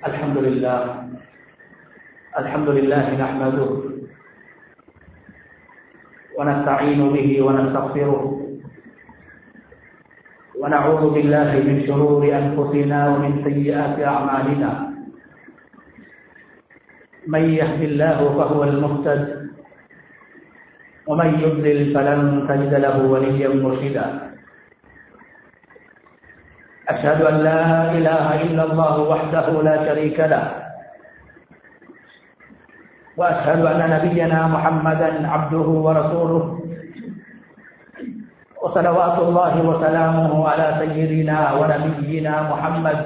الحمد لله الحمد لله نحمده ونستعين به ونستغفره ونعوذ بالله من شرور أنفسنا ومن سيئات أعمالنا من يهد الله فهو المهتد ومن يضلل فلن تجد له وليا مرشدا أشهد أن لا إله إلا الله وحده لا شريك له وأشهد أن نبينا محمدا عبده ورسوله وصلوات الله وسلامه على سيدنا ونبينا محمد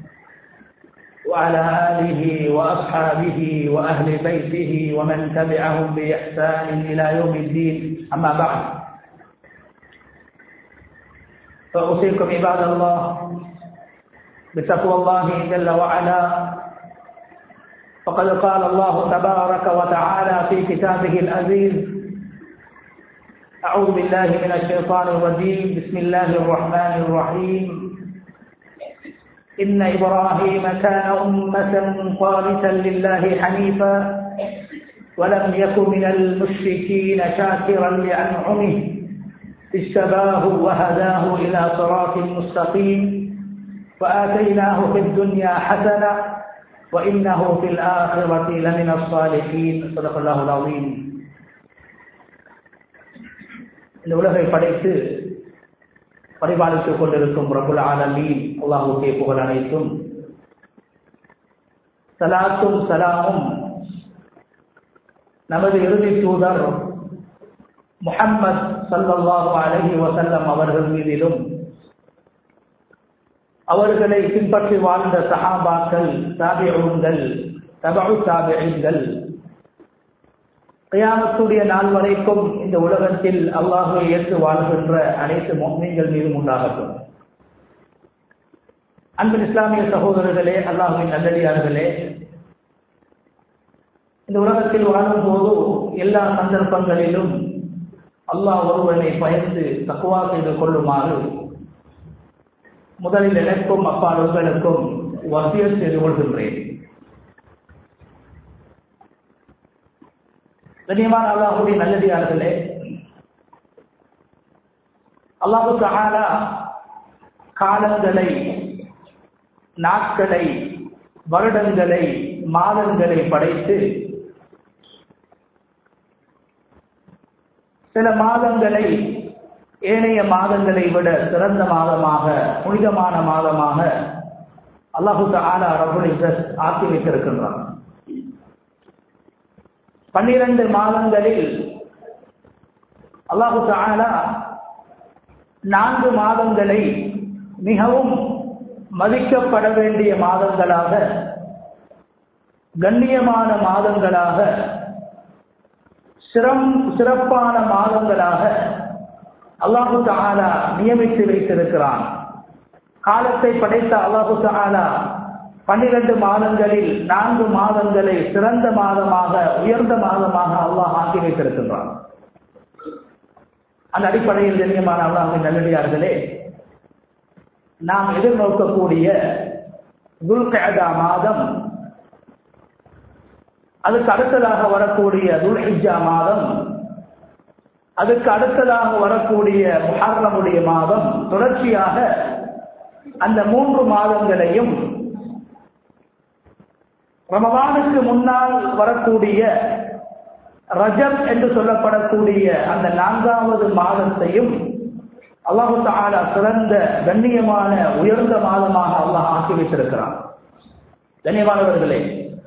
وعلى آله وأصحابه وأهل بيته ومن تبعهم بإحسان إلى يوم الدين أما بعد فأوصيكم عباد الله بتقوى الله جل وعلا فقد قال الله تبارك وتعالى في كتابه العزيز أعوذ بالله من الشيطان الرجيم بسم الله الرحمن الرحيم إن إبراهيم كان أمة قانتا لله حنيفا ولم يكن من المشركين شاكرا لأنعمه اجتباه وهداه إلى صراط مستقيم وآتيناه في الدنيا حسنة وإنه في الآخرة لمن الصالحين صدق الله العظيم இந்த உலகை படைத்து பரிபாலித்துக் கொண்டிருக்கும் ரபுல் ஆலமீன் அல்லாஹுக்கே புகழ் அனைத்தும் சலாத்தும் சலாமும் நமது இறுதி தூதர் முஹம்மத் சல்லல்லாஹு அலஹி வசல்லம் அவர்கள் மீதிலும் அவர்களை பின்பற்றி வாழ்ந்த சஹாபாக்கள் தாபியங்கள் தபு தாபியங்கள் கயாமத்துடைய நாள் வரைக்கும் இந்த உலகத்தில் அல்லாஹை ஏற்று வாழ்கின்ற அனைத்து மொம்மின்கள் மீதும் உண்டாகட்டும் அன்பின் இஸ்லாமிய சகோதரர்களே அல்லாஹின் நல்லடியார்களே இந்த உலகத்தில் வாழும் போது எல்லா சந்தர்ப்பங்களிலும் அல்லாஹ் ஒருவனை பயந்து தக்குவா செய்து கொள்ளுமாறு முதலில் எனக்கும் அப்பா உங்களுக்கும் வசியம் செய்து கொள்கின்றேன் கண்ணியமான அல்லாஹுடைய நல்லடியார்களே அல்லாஹு ஆனா காலங்களை நாட்களை வருடங்களை மாதங்களை படைத்து சில மாதங்களை ஏனைய மாதங்களை விட சிறந்த மாதமாக புனிதமான மாதமாக அல்லாஹு ஆலா ரபுல் ஆக்கி வைத்திருக்கின்றான் பன்னிரண்டு மாதங்களில் அல்லாஹு ஆலா நான்கு மாதங்களை மிகவும் மதிக்கப்பட வேண்டிய மாதங்களாக கண்ணியமான மாதங்களாக சிரம் சிறப்பான மாதங்களாக அல்லாஹு தாலா நியமித்து வைத்திருக்கிறான் காலத்தை படைத்த அல்லாஹு தாலா பன்னிரண்டு மாதங்களில் நான்கு மாதங்களை சிறந்த மாதமாக உயர்ந்த மாதமாக அல்லாஹ் ஆக்கி வைத்திருக்கின்றான் அந்த அடிப்படையில் கண்ணியமான அல்லாஹின் நல்லடியார்களே நாம் எதிர்நோக்கக்கூடிய துல்கதா மாதம் அதுக்கு அடுத்ததாக வரக்கூடிய துல்ஹிஜா மாதம் அதுக்கு அடுத்ததாக வரக்கூடிய முஹர்ரமுடைய மாதம் தொடர்ச்சியாக அந்த மூன்று மாதங்களையும் ரமவானுக்கு முன்னால் வரக்கூடிய ரஜப் என்று சொல்லப்படக்கூடிய அந்த நான்காவது மாதத்தையும் அல்லாஹு தாலா சிறந்த கண்ணியமான உயர்ந்த மாதமாக அல்லாஹ் ஆக்கி வைத்திருக்கிறான் கண்ணியமானவர்களே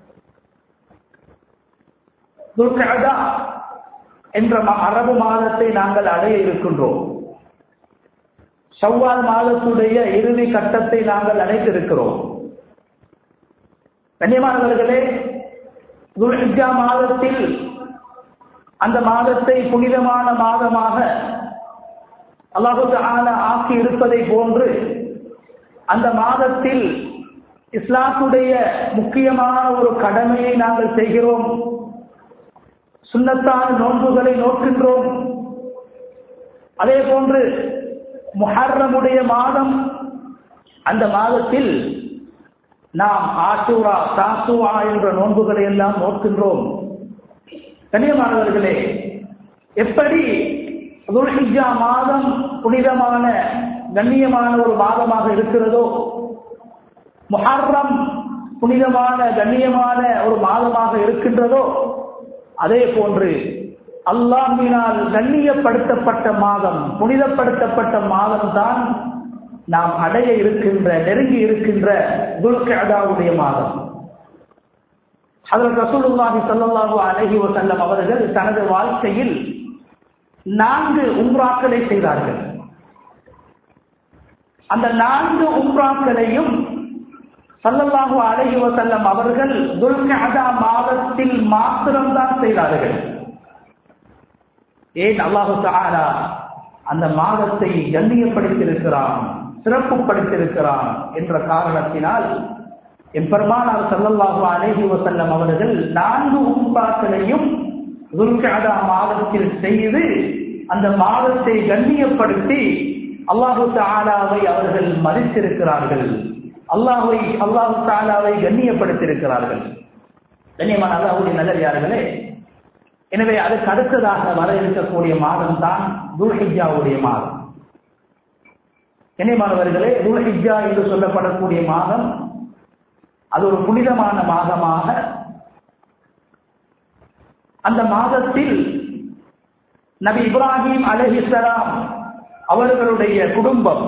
துர்கதா என்ற அரபு மாதத்தை நாங்கள் அடைய இருக்கின்றோம் செவ்வால் மாதத்துடைய இறுதி கட்டத்தை நாங்கள் அடைத்திருக்கிறோம் கண்ணியமானவர்களே துல்ஹிஜா மாதத்தில் அந்த மாதத்தை புனிதமான மாதமாக அல்லாஹு ஆக்கி இருப்பதை போன்று அந்த மாதத்தில் இஸ்லாத்துடைய முக்கியமான ஒரு கடமையை நாங்கள் செய்கிறோம் சுண்ணத்தான நோன்புகளை நோக்கின்றோம் அதே போன்று முஹர்ரமுடைய மாதம் அந்த மாதத்தில் நாம் ஆசூரா தாசுவா என்ற நோன்புகளை எல்லாம் நோக்கின்றோம் கண்ணியமானவர்களே எப்படி துல்ஹிஜா மாதம் புனிதமான கண்ணியமான ஒரு மாதமாக இருக்கிறதோ முஹர்ரம் புனிதமான கண்ணியமான ஒரு மாதமாக இருக்கின்றதோ அதே போன்று அல்லாஹினால் கண்ணியப்படுத்தப்பட்ட மாதம் புனிதப்படுத்தப்பட்ட மாதம் தான் நாம் அடைய இருக்கின்ற நெருங்கி இருக்கின்ற துல்கடாவுடைய மாதம் அதில் ரசூலுல்லாஹி ஸல்லல்லாஹு அலைஹி வஸல்லம் அவர்கள் தனது வாழ்க்கையில் நான்கு உம்ராக்களை செய்தார்கள் அந்த நான்கு உம்ராக்களையும் சல்லல்லாஹு அலைஹி வஸல்லம் அவர்கள் துல்கஅதா மாதத்தில் மாத்திரம்தான் செய்தார்கள் ஏன் அல்லாஹு தஆலா அந்த மாதத்தை கண்ணியப்படுத்தியிருக்கிறான் சிறப்புப்படுத்தியிருக்கிறான் என்ற காரணத்தினால் எம்பெருமானார் சல்லல்லாஹு அலைஹி வஸல்லம் அவர்கள் நான்கு உம்ராக்களையும் துல்கஅதா மாதத்தில் செய்து அந்த மாதத்தை கண்ணியப்படுத்தி அல்லாஹு தாலாவை அவர்கள் மதித்திருக்கிறார்கள் அல்லாஹை அல்லாஹு தாலாவை கண்ணியப்படுத்தியிருக்கிறார்கள் கண்ணியமான அல்லாஹுடைய நல்லதார்களே எனவே அதுக்கு அடுத்ததாக வர இருக்கக்கூடிய மாதம் தான் துல்ஹிஜாவுடைய மாதம் கண்ணியமானவர்களே துல்ஹிஜா என்று சொல்லப்படக்கூடிய மாதம் அது ஒரு புனிதமான மாதமாக அந்த மாதத்தில் நபி இப்ராஹிம் அலஹிசலாம் அவர்களுடைய குடும்பம்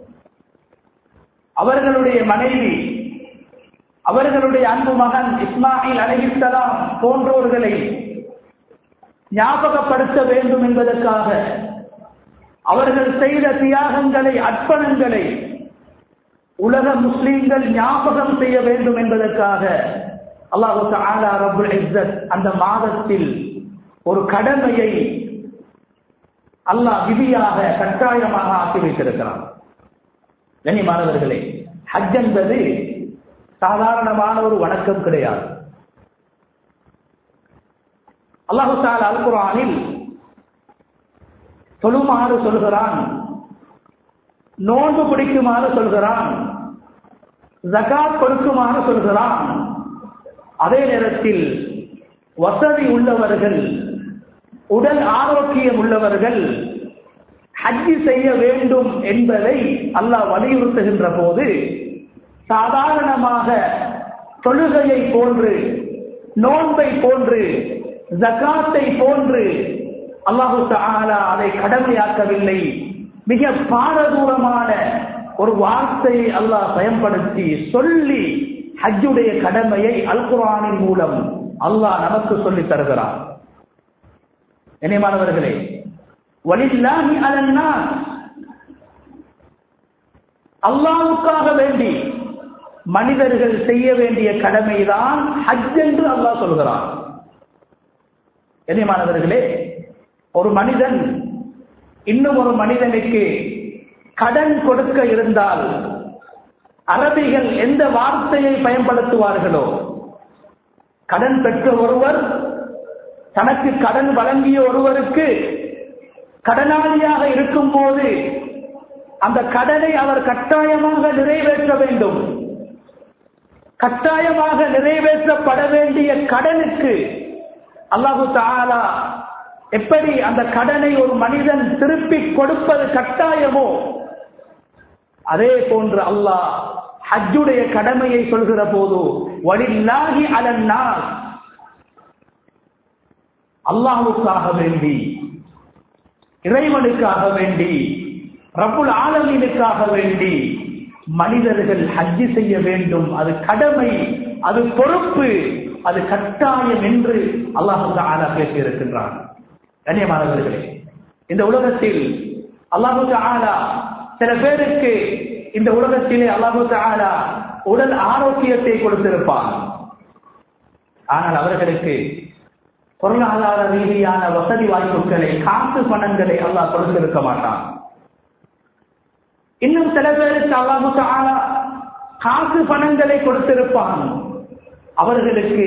அவர்களுடைய மனைவி அவர்களுடைய அன்பு மகன் இஸ்மாயில் அலஹிசலாம் போன்றோர்களை ஞாபகப்படுத்த வேண்டும் என்பதற்காக அவர்கள் செய்த தியாகங்களை அர்ப்பணங்களை உலக முஸ்லீம்கள் ஞாபகம் செய்ய வேண்டும் என்பதற்காக அல்லாஹு தாலா ரபுல் இஸ்ஸத் அந்த மாதத்தில் ஒரு கடமையை அல்லாஹ் விதியாக கட்டாயமாக ஆக்கி வைத்திருக்கிறான் கண்ணியமானவர்களே ஹஜ் என்பது சாதாரணமான ஒரு வணக்கம் கிடையாது அல்லாஹு தால் அல் குரானில் தொழுமாறு சொல்கிறான் நோன்பு பிடிக்குமாறு சொல்கிறான் ஜகாத் கொடுக்குமாறு சொல்கிறான் அதே நேரத்தில் வசதி உள்ளவர்கள் உடல் ஆரோக்கியம் உள்ளவர்கள் ஹஜ்ஜி செய்ய வேண்டும் என்பதை அல்லாஹ் வலியுறுத்துகின்ற போது சாதாரணமாக தொழுகையை போன்று நோன்பை போன்று ஜகாத்தை போன்று அல்லாஹு தாலா அதை கடமையாக்கவில்லை மிக பாரதூரமான ஒரு வார்த்தையை அல்லாஹ் பயன்படுத்தி சொல்லி ஹஜ்ஜுடைய கடமையை அல் குரானின் மூலம் அல்லாஹ் நமக்கு சொல்லி தருகிறார் இணைமானவர்களே வலில்லாஹி அலன்னா அல்லாவுக்காக வேண்டி மனிதர்கள் செய்ய வேண்டிய கடமைதான் ஹஜ் என்று அல்லாஹ் சொல்கிறான் இணைமானவர்களே ஒரு மனிதன் இன்னும் ஒரு மனிதனுக்கு கடன் கொடுக்க இருந்தால் அரபிகள் எந்த வார்த்தையை பயன்படுத்துவார்களோ கடன் பெற்ற ஒருவர் தனக்கு கடன் வழங்கிய ஒருவருக்கு கடனாளியாக இருக்கும் போது அந்த கடனை அவர் கட்டாயமாக நிறைவேற்ற வேண்டும் கட்டாயமாக நிறைவேற்றப்பட வேண்டிய கடனுக்கு அல்லாஹு தாலா எப்படி அந்த கடனை ஒரு மனிதன் திருப்பி கொடுப்பது கட்டாயமோ அதே போன்று அல்லாஹ் ஹஜ்ஜுடைய கடமையை சொல்கிற போது வலில்லாஹி அலன்னா அல்லாஹுக்காக வேண்டி இறைவனுக்காக வேண்டி ரப்புல் ஆலமீனுக்காக வேண்டி மனிதர்கள் ஹஜ்ஜி செய்ய வேண்டும் அது கடமை அது பொறுப்பு அது கட்டாயம் என்று அல்லாஹு ஆலா பேசி இருக்கின்றான் கண்ணியமானவர்களே இந்த உலகத்தில் அல்லாஹு ஆலா சில பேருக்கு இந்த உலகத்திலே அல்லாஹு ஆலா உடல் ஆரோக்கியத்தை கொடுத்திருப்பான் ஆனால் அவர்களுக்கு பொருளாதார ரீதியான வசதி வாய்ப்புகளை காசு பணங்களை அல்லாஹ் கொடுத்திருக்க மாட்டான் இன்னும் சில பேருக்கு அல்லாஹு ஆலா காசு பணங்களை கொடுத்திருப்பான் அவர்களுக்கு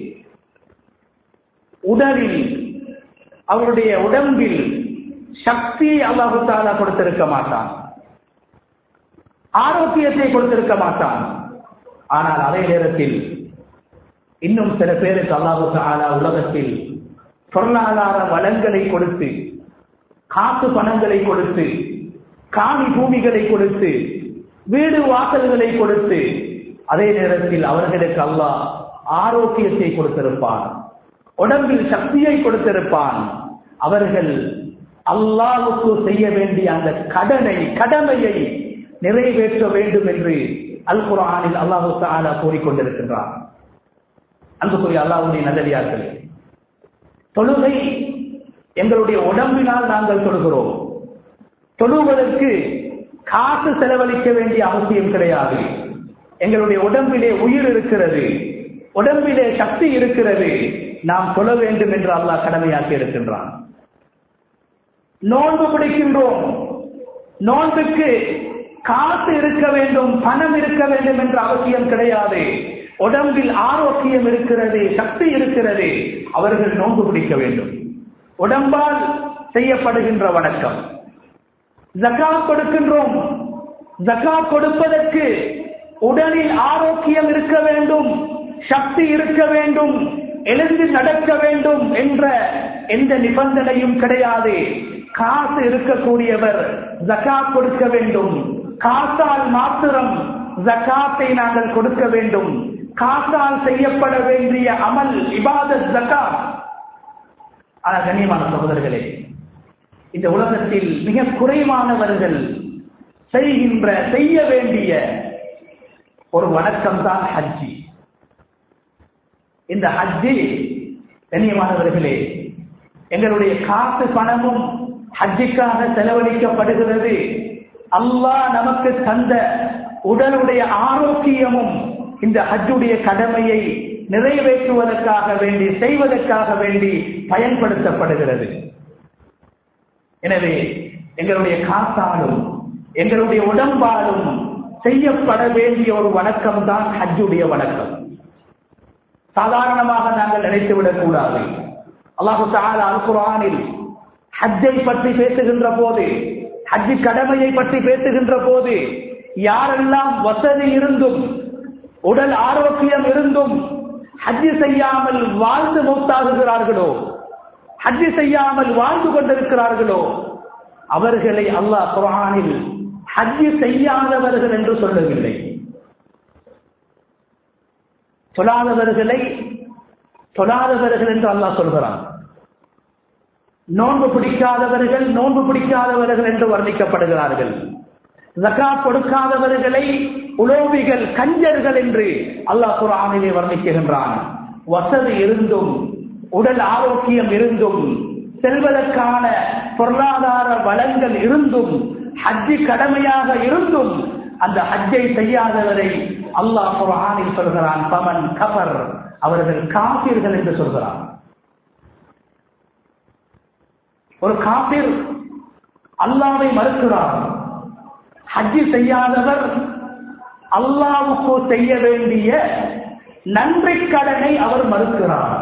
உடலில் அவருடைய உடம்பில் சக்தியை அல்லாஹு தாலா கொடுத்திருக்க மாட்டான் ஆரோக்கியத்தை கொடுத்திருக்க மாட்டான் ஆனால் அதே நேரத்தில் இன்னும் சில பேருக்கு அல்லாஹு தாலா உலகத்தில் பொருளாதார வளங்களை கொடுத்து காசு பணங்களை கொடுத்து காணி பூமிகளை கொடுத்து வீடு வாசல்களை கொடுத்து அதே நேரத்தில் அவர்களுக்கு அல்லாஹ் ஆரோக்கியத்தை கொடுத்திருப்பான் உடம்பில் சக்தியை கொடுத்திருப்பான் அவர்கள் அல்லாவுக்கு செய்ய வேண்டிய அந்த கடனை கடமையை நிறைவேற்ற வேண்டும் என்று அல் குரானில் அல்லாஹு தாலா கூறிக்கொண்டிருக்கின்றார் அன்புக்குரிய அல்லாவுடைய நல்லடியார்களே தொழுகை எங்களுடைய உடம்பினால் நாங்கள் தொழுகிறோம் தொழுவதற்கு காசு செலவழிக்க வேண்டிய அவசியம் கிடையாது எங்களுடைய உடம்பிலே உயிர் இருக்கிறது உடம்பிலே சக்தி இருக்கிறது நாம் தொழ வேண்டும் என்று அல்லாஹ் கடமையாக்கி இருக்கின்றான் நோன்பு பிடிக்கின்றோம் நோன்புக்கு காசு இருக்க வேண்டும் பணம் இருக்க வேண்டும் என்ற அவசியம் கிடையாது உடம்பில் ஆரோக்கியம் இருக்கிறது சக்தி இருக்கிறது அவர்கள் நோன்பு பிடிக்க வேண்டும் உடம்பால் செய்யப்படுகின்ற வணக்கம் ஜகாத் கொடுக்கின்றோம் ஜகாத் கொடுப்பதற்கு உடலில் ஆரோக்கியம் இருக்க வேண்டும் சக்தி இருக்க வேண்டும் எழுந்து நடக்க வேண்டும் என்ற எந்த நிபந்தனையும் கிடையாது காசு இருக்கக்கூடியவர் ஜகாத் கொடுக்க வேண்டும் காசால் மாத்திரம் ஜகாத்தை நாங்கள் கொடுக்க வேண்டும் காசால் செய்யப்பட வேண்டிய அமல் இபாதத் ஜகாத் ஆனால் கண்ணியமான சகோதரர்களே இந்த உலகத்தில் மிக குறைவானவர்கள் செய்கின்ற செய்ய வேண்டிய ஒரு வணக்கம் தான் ஹஜ்ஜி இந்த ஹஜ்ஜி கண்ணியமானவர்களே எங்களுடைய காசு பணமும் ஹஜ்ஜிக்காக செலவழிக்கப்படுகிறது அல்லாஹ் நமக்கு தந்த உடலுடைய ஆரோக்கியமும் இந்த ஹஜ்ஜுடைய கடமையை நிறைவேற்றுவதற்காக வேண்டி செய்வதற்காக வேண்டி பயன்படுத்தப்படுகிறது எனவே எங்களுடைய காசாலும் எங்களுடைய உடம்பாலும் செய்யப்பட வேண்டிய ஒரு வணக்கம் தான் ஹஜ்ஜுடைய வணக்கம் சாதாரணமாக நாங்கள் நினைத்துவிடக் கூடாது அல்லாஹு தாலா அல் குரானில் ஹஜ்ஜை பற்றி பேசுகின்ற போது ஹஜ்ஜி கடமையை பற்றி பேசுகின்ற போது யாரெல்லாம் வசதி இருந்தும் உடல் ஆரோக்கியம் இருந்தும் ஹஜ்ஜி செய்யாமல் வாழ்ந்து மூத்தாகுகிறார்களோ ஹஜ்ஜி செய்யாமல் வாழ்ந்து கொண்டிருக்கிறார்களோ அவர்களை அல்லாஹ் குரானில் ஹஜ்ஜி செய்யாதவர்கள் என்று சொல்லவில்லை சொல்லாதவர்களை சொல்லாதவர்கள் என்று அல்லாஹ் சொல்கிறான் நோன்பு பிடிக்காதவர்கள் நோன்பு பிடிக்காதவர்கள் என்று வர்ணிக்கப்படுகிறார்கள் ஜகாத் கொடுக்காதவர்களை உலோபிகள் கஞ்சர்கள் என்று அல்லாஹ் குரானிலே வர்ணிக்கின்றான் வசதி இருந்தும் உடல் ஆரோக்கியம் இருந்தும் செல்வதற்கான பொருளாதார வளங்கள் இருந்தும் ஹஜ்ஜி கடமையாக இருந்தும் அந்த ஹஜ்ஜை செய்யாதவரை அல்லாஹ் குரானில் சொல்கிறான் பமன் கபர் அவர்கள் காப்பீர்கள் என்று சொல்கிறான் ஒரு காப்பீர் அல்லாவை மறுக்கிறார் ஹஜ்ஜி செய்யாதவர் அல்லாவுக்கு செய்ய வேண்டிய நன்றி கடனை அவர் மறுக்கிறார்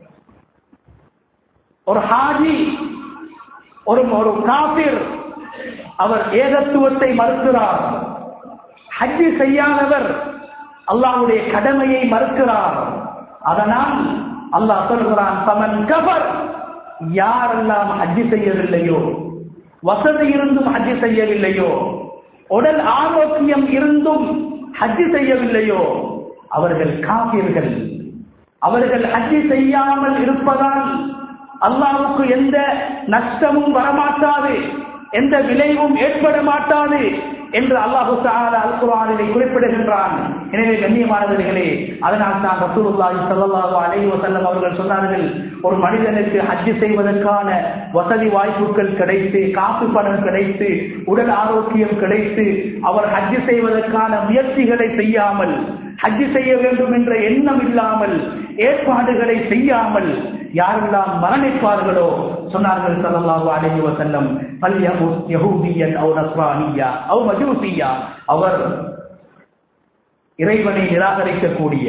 ஒரு ஹாஜி ஒரு ஒரு காபிர் அவர் ஏகத்துவத்தை மறுக்கிறார் ஹஜ்ஜி செய்யாதவர் அல்லாஹ்வுடைய கடமையை மறுக்கிறார் அதனால் அல்லாஹ் சொல்கிறான் சமன் கபர் யாரெல்லாம் ஹஜ்ஜி செய்யவில்லையோ வசதி இருந்தும் ஹஜ்ஜி செய்யவில்லையோ உடல் ஆரோக்கியம் இருந்தும் ஹஜ்ஜி செய்யவில்லையோ அவர்கள் காப்பீர்கள் அவர்கள் ஹஜ்ஜி செய்யாமல் இருப்பதால் அல்லாவுக்கு எந்த நஷ்டமும் வரமாட்டாது எந்த விளைவும் ஏற்பட மாட்டாது என்று அல்லாஹு அல் குரானிலே குறிப்பிடுகின்றான் எனவே கண்ணியமானவர்களே அதனால் தான் ரசூலுல்லாஹி ஸல்லல்லாஹு அலைஹி வஸல்லம் அவர்கள் சொன்னார்கள் ஒரு மனிதனுக்கு ஹஜ் செய்வதற்கான வசதி வாய்ப்புகள் கிடைத்து காசு பணம் கிடைத்து உடல் ஆரோக்கியம் கிடைத்து அவர் ஹஜ் செய்வதற்கான முயற்சிகளை செய்யாமல் ஹஜ் செய்ய வேண்டும் என்ற எண்ணம் இல்லாமல் ஏற்பாடுகளை செய்யாமல் யாரெல்லாம் மரணிப்பார்களோ சொன்னார்கள் ஸல்லல்லாஹு அலைஹி வஸல்லம் பல் யமுத் யஹூதியன் அவ் நஸ்ரானியா அவ் மஜூசியா அவர் இறைவனை நிராகரிக்கக்கூடிய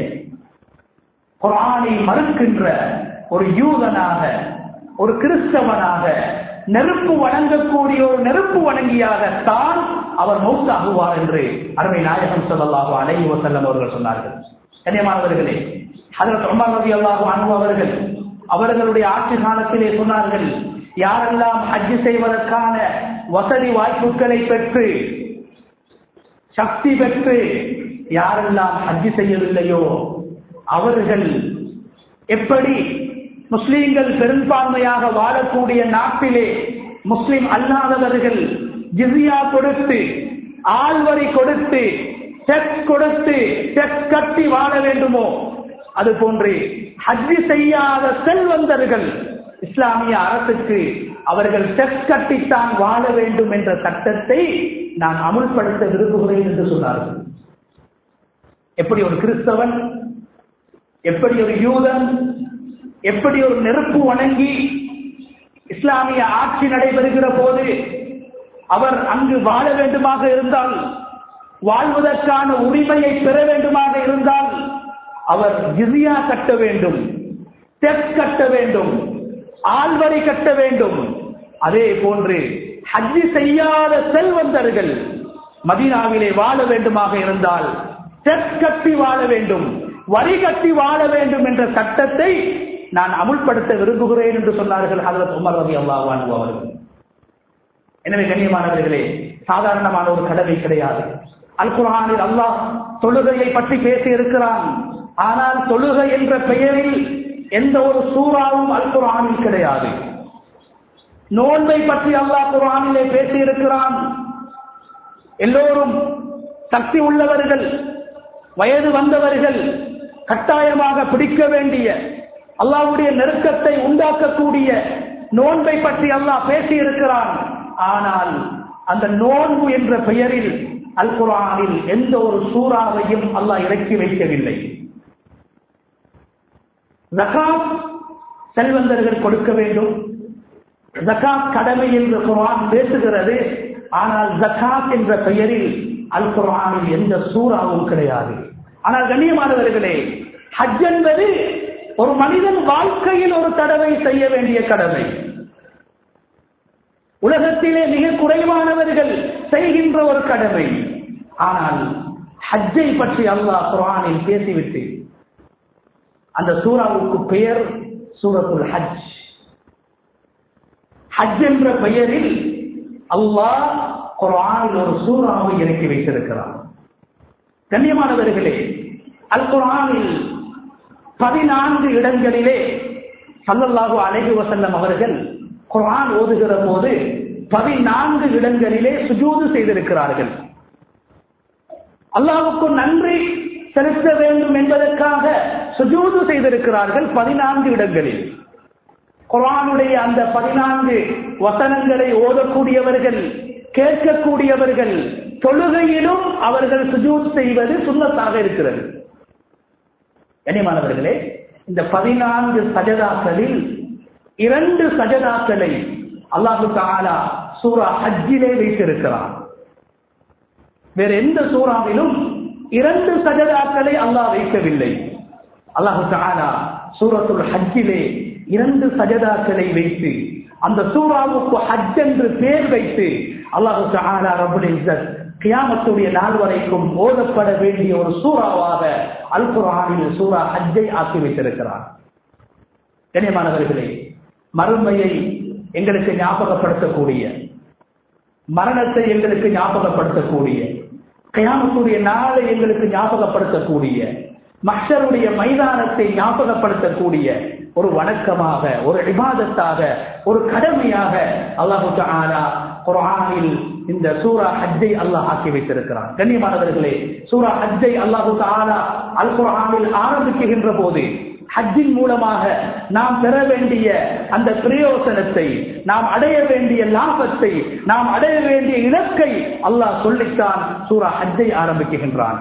குர்ஆனை மறுக்கின்ற ஒரு யூதனாக ஒரு கிறிஸ்தவனாக நெருப்பு வணங்கக்கூடிய ஒரு நெருப்பு வணங்கியாகத்தான் அவர் மௌத்தாகுவார் என்று அருமை நாயகம் சொல்லலாக அலைஹி வசல்லம் அவர்கள் சொன்னார்கள் கண்ணியமானவர்களே அதற்கு உமர் ரவி அல்லாஹு அன்பு அவர்கள் அவர்களுடைய ஆட்சி காலத்திலே சொன்னார்கள் யாரெல்லாம் ஹஜ் செய்வதற்கான வசதி வாய்ப்புகளை பெற்று சக்தி பெற்று யாரெல்லாம் ஹஜ் செய்யவில்லையோ அவர்கள் எப்படி முஸ்லீம்கள் பெரும்பான்மையாக வாழக்கூடிய நாட்டிலே முஸ்லிம் அல்லாதவர்கள் ஜிசியா கொடுத்து ஆள்வரி கொடுத்து செக் கொடுத்து செக் கட்டி வாழ வேண்டுமோ அது போன்று ஹஜ்ஜி செய்யாத செல்வந்தர்கள் இஸ்லாமிய அரசுக்கு அவர்கள் செக் கட்டித்தான் வாழ வேண்டும் என்ற சட்டத்தை நான் அமுல்படுத்த விரும்புகிறேன் என்று சொன்னார்கள் எப்படி ஒரு கிறிஸ்தவன் எப்படி ஒரு யூதன் எப்படி ஒரு நெருப்பு வணங்கி இஸ்லாமிய ஆட்சி நடைபெறுகிற போது அவர் அங்கு வாழ வேண்டுமாக இருந்தால் வாழ்வதற்கான உரிமையை பெற வேண்டுமாக இருந்தால் அவர் ஜிசியா கட்ட வேண்டும் டெப் கட்ட வேண்டும் ஆள்வரை கட்ட வேண்டும் அதே போன்று ஹஜ்ஜி செய்யாத செல்வந்தர்கள் மதீனாவிலே வாழ வேண்டுமாக இருந்தால் டெப் கட்டி வாழ வேண்டும் வரி கட்டி வாழ வேண்டும் என்ற சட்டத்தை நான் அமுல்படுத்த விரும்புகிறேன் என்று சொன்னார்கள் ஹதரத் உமர் ரவி அல்லாஹ் அவர்கள் எனவே கண்ணியமானவர்களே சாதாரணமான ஒரு கடமை கிடையாது அல் குரானில் அல்லாஹ் தொழுகையை பற்றி பேசி இருக்கிறான் ஆனால் தொழுகை என்ற பெயரில் எந்த ஒரு சூறாவும் அல் குரானில் கிடையாது நோன்பை பற்றி அல்லாஹ் குரானிலே பேசி இருக்கிறான் எல்லோரும் சக்தி உள்ளவர்கள் வயது வந்தவர்கள் கட்டாயமாக பிடிக்க வேண்டிய அல்லாவுடைய நெருக்கத்தை உண்டாக்கக்கூடிய நோன்பை பற்றி அல்லாஹ் பேசி இருக்கிறான் ஆனால் அந்த நோன்பு என்ற பெயரில் அல் குரானில் எந்த ஒரு சூறாவையும் அல்லாஹ் இறக்கி வைக்கவில்லை ஜகாத் செல்வந்தர்கள் கொடுக்க வேண்டும் ஜகாத் கடமை என்று குரான் பேசுகிறது ஆனால் ஜகாத் என்ற பெயரில் அல் குரானில் எந்த சூறாவும் கிடையாது ஆனால் கண்ணியமானவர்களே ஹஜ் என்பது ஒரு மனிதன் வாழ்க்கையில் ஒரு தடவை செய்ய வேண்டிய கடமை உலகத்திலே மிக குறைவானவர்கள் செய்கின்ற ஒரு கடமை ஆனால் ஹஜ்ஜை பற்றி அல்லாஹ் குரானில் பேசிவிட்டு அந்த சூறாவுக்கு பெயர் சூரத்துல் ஹஜ் ஹஜ் என்ற பெயரில் அல்லாஹ் குரானில் ஒரு சூறாவை இறக்கி வைத்திருக்கிறார் கண்ணியமானவர்களே அல் குரானில் பதினான்கு இடங்களிலே சல்லல்லாஹு அலைஹி வசல்லம் அவர்கள் குரான் ஓதுகிற போது பதினான்கு இடங்களிலே சுஜூது செய்திருக்கிறார்கள் அல்லாவுக்கு நன்றி செலுத்த வேண்டும் என்பதற்காக சுஜூது செய்திருக்கிறார்கள் பதினான்கு இடங்களில் குரானுடைய அந்த பதினான்கு வசனங்களை ஓதக்கூடியவர்கள் கேட்கக்கூடியவர்கள் தொழுகையிலும் அவர்கள் சுஜூத் செய்வது சுண்ணத்தாக இருக்கிறது கனிமானவர்களே இந்த பதினான்கு சஜதாக்களில் இரண்டு சஜதாக்களை அல்லாஹு தாலா சூரா ஹஜ்ஜிலே வைத்திருக்கிறார் வேற எந்த சூறாவிலும் இரண்டு சஜதாக்களை அல்லாஹ் வைக்கவில்லை அல்லாஹு தாலா சூரத்துல் ஹஜ்ஜிலே இரண்டு சஜதாக்களை வைத்து அந்த சூறாவுக்கு ஹஜ் என்று பேர் வைத்து அல்லாஹு தாலா ரபுல் இஸ்ஸத் கியாமத்துடைய நாள் வரைக்கும் ஓதப்பட வேண்டிய ஒரு சூறாவாக அல் குரானில் சூரா ஹஜ்ஜை ஆக்கி வைத்திருக்கிறார் கண்ணியமானவர்களே மறுமையை எங்களுக்கு ஞாபகப்படுத்தக்கூடிய மரணத்தை எங்களுக்கு ஞாபகப்படுத்தக்கூடிய கயாமத்துடைய நாளை எங்களுக்கு ஞாபகப்படுத்தக்கூடிய மஷருடைய மைதானத்தை ஞாபகப்படுத்தக்கூடிய ஒரு வணக்கமாக ஒரு விவாதத்தாக ஒரு கடமையாக அல்லாஹு ஆனா குரானில் இந்த சூரா ஹஜ்ஜை அல்லாஹ் ஆக்கி வைத்திருக்கிறான் கண்ணியமானவர்களே சூரா ஹஜ்ஜை அல்லாஹு ஆனா அல் குரானில் ஆரம்பிக்குகின்ற போது ஹஜ்ஜின் மூலமாக நாம் பெற வேண்டிய அந்த பிரயோசனத்தை நாம் அடைய வேண்டிய லாபத்தை நாம் அடைய வேண்டிய இலக்கை அல்லாஹ் சொல்லித்தான் சூரா ஹஜ்ஜை ஆரம்பிக்குகின்றான்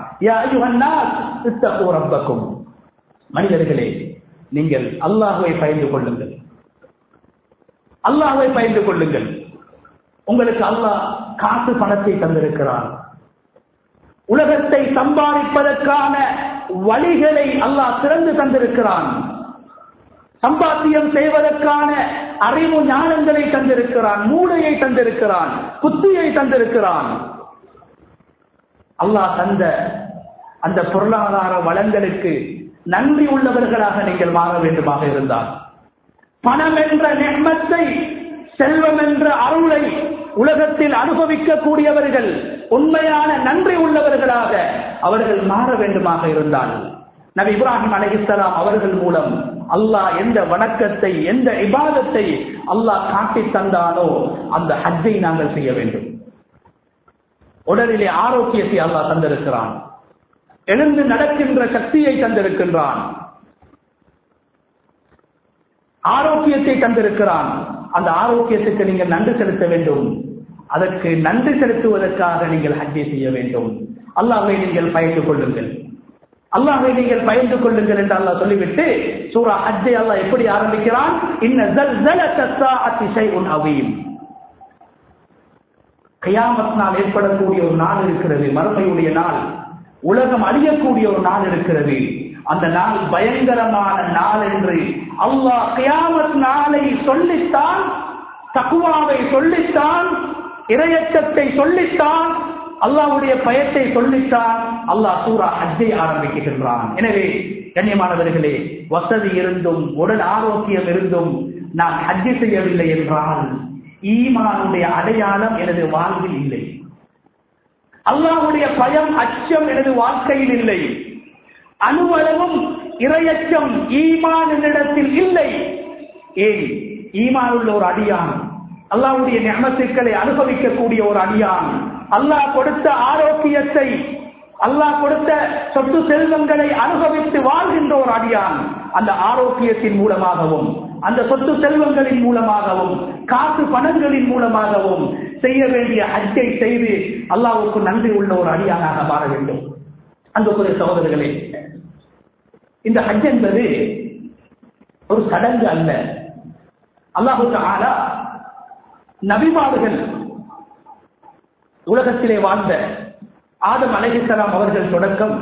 மனிதர்களே நீங்கள் அல்லாஹுவை பயந்து கொள்ளுங்கள் அல்லாஹுவை பயந்து கொள்ளுங்கள் உங்களுக்கு அல்லாஹ் காசு பணத்தை தந்திருக்கிறான் உலகத்தை சம்பாதிப்பதற்கான வழிகளை அல்லாஹ் திறந்து தந்திருக்கிறான் சம்பாத்தியம் செய்வதற்கான அறிவு ஞானங்களை தந்திருக்கிறான் மூளையை தந்திருக்கிறான் புத்தியை தந்திருக்கிறான் அல்லாஹ் தந்த அந்த பொருளாதார வளங்களுக்கு நன்றி உள்ளவர்களாக நீங்கள் மாற வேண்டுமாக இருந்தால் பணம் என்ற நெம்மத்தை செல்வம் என்ற அருளை உலகத்தில் அனுபவிக்கக்கூடியவர்கள் உண்மையான நன்றி உள்ளவர்களாக அவர்கள் மாற வேண்டுமாக இருந்தால் நபி இப்ராஹிம் அலைஹிஸ்ஸலாம் அவர்கள் மூலம் அல்லாஹ் எந்த வணக்கத்தை எந்த இபாதத்தை அல்லாஹ் காட்டி தந்தானோ அந்த ஹஜ்ஜை நாங்கள் செய்ய வேண்டும் உடலிலே ஆரோக்கியத்தை அல்லாஹ் தந்திருக்கிறான் எழுந்து நடக்கின்ற சக்தியை தந்திருக்கின்றான் ஆரோக்கியத்தை தந்திருக்கிறான் அந்த ஆரோக்கியத்துக்கு நீங்கள் நன்றி செலுத்த வேண்டும் அதற்கு நன்றி செலுத்துவதற்காக நீங்கள் ஹஜ்ஜை செய்ய வேண்டும் அல்லாஹை நீங்கள் பயந்து கொள்ளுங்கள் அல்லாஹை நீங்கள் பயந்து கொள்ளுங்கள் என்று அல்லாஹ் சொல்லிவிட்டு சூரா ஹஜ்ஜை அல்லாஹ் எப்படி ஆரம்பிக்கிறான் இன்ன ஜல்சலத்த ஸாஅத்தி ஷைஉன் அவீம் கயாமத் நாள் ஏற்படக்கூடிய ஒரு நாள் இருக்கிறது மறுமையுடைய நாள் உலகம் அழியக்கூடிய ஒரு நாள் இருக்கிறது அந்த நாள் பயங்கரமான நாள் என்று அல்லாஹ் கியாமத் நாளை சொல்லித்தான் தக்குவாவை சொல்லித்தான் இரையச்சத்தை சொல்லித்தான் அல்லாஹ்வுடைய பயத்தை சொல்லித்தான் அல்லாஹ் சூரா ஹஜ்ஜை ஆரம்பிக்கின்றான் எனவே கண்ணியமானவர்களே வசதி இருந்தும் உடல் ஆரோக்கியம் இருந்தும் நான் ஹஜ்ஜி செய்யவில்லை என்றால் ஈமானுடைய அடையாளம் எனது வாழ்வில் இல்லை அல்லாஹ்வுடைய பயம் அச்சம் எனது வாழ்க்கையில் இல்லை அணுவளவும் இரையச்சம் ஈமானிடத்தில் இல்லை ஏன் ஈமான் உள்ள ஒரு அடியான் அல்லாஹ்வுடைய ஞானத்துக்களை அனுபவிக்கக்கூடிய ஒரு அடியான் அல்லாஹ் கொடுத்த ஆரோக்கியத்தை அல்லாஹ் கொடுத்த சொத்து செல்வங்களை அனுபவித்து வாழ்கின்ற ஒரு அடியான் அந்த ஆரோக்கியத்தின் மூலமாகவும் அந்த சொத்து செல்வங்களின் மூலமாகவும் காசு பணங்களின் மூலமாகவும் செய்ய வேண்டிய ஹஜ்ஜை செய்து அல்லாஹ்வுக்கு நன்றி உள்ள ஒரு அடியானாக மாற வேண்டும் அன்புக்குரிய சகோதரர்களே இந்த ஹஜ் என்பது ஒரு சடங்கு அல்ல அல்லாஹு ஆலா நபிமார்கள் உலகத்திலே வாழ்ந்த ஆதம் அலைஹிஸ்ஸலாம் அவர்கள் தொடக்கம்